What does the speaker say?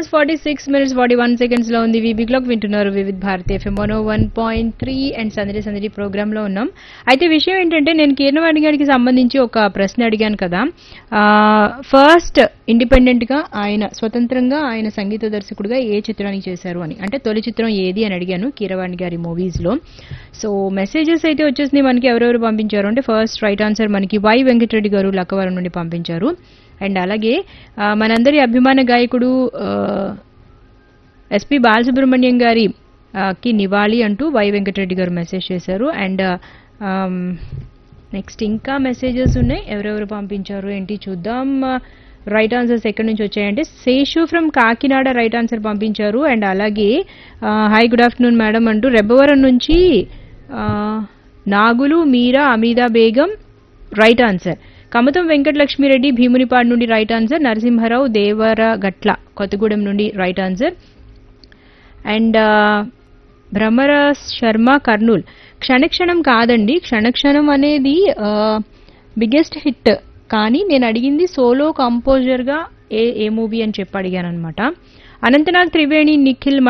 hours forty six minutes forty one seconds లో ఉంది VB clock వింటున్నారు Vividh Bharati FM one one point three and సందడి సందడి ప్రోగ్రామ్ లో ఉన్నాం అయితే విషయం ఏంటంటే నేను కీర్ణవాణి గారికి సంబంధించి ఒక ప్రశ్న అడిగాను కదా ఫస్ట్ ఇండిపెండెంట్ గా ఆయన స్వతంత్రంగా ఆయన సంగీత దర్శకుడిగా ఏ చిత్రానికి చేశారు అని అంటే తొలి చిత్రం ఏది అని అడిగాను కీరవాణి గారి మూవీస్ లో సో మెసేజెస్ అయితే వచ్చేసింది మనకి ఎవరెవరు పంపించారు అంటే ఫస్ట్ రైట్ ఆన్సర్ మనకి వై వెంకటరెడ్డి గారు లక్కవరం నుండి పంపించారు అండ్ అలాగే ఆ, మనందరి అభిమాన గాయకుడు ఎస్పి బాలసుబ్రహ్మణ్యం గారి ఆ, కి నివాళి అంటూ వై వెంకటరెడ్డి గారు మెసేజ్ చేశారు అండ్ నెక్స్ట్ ఇంకా మెసేజెస్ ఉన్నాయి ఎవరెవరు పంపించారు ఏంటి చూద్దాం రైట్ ఆన్సర్స్ ఎక్కడి నుంచి వచ్చాయంటే Seshu from Kakinada right answer పంపించారు అండ్ అలాగే హాయ్ గుడ్ ఆఫ్టర్నూన్ మేడం అంటూ రెబ్బవరం నుంచి ఆ, నాగులు మీరా అమీదా బేగం రైట్ ఆన్సర్ కమతం వెంకటలక్ష్మిరెడ్డి భీమునిపాడు నుండి రైట్ ఆన్సర్ నరసింహారావు దేవరగట్ల కొత్తగూడెం నుండి right answer and Bhramara Sharma Kurnool Kshanakshanam కాదండి క్షణక్షణం అనేది బిగ్గెస్ట్ హిట్ కానీ నేను అడిగింది సోలో కంపోజర్గా ఏ ఏ మూవీ అని చెప్పి అడిగాను అనమాట అనంతనాగ్ త్రివేణి నిఖిల్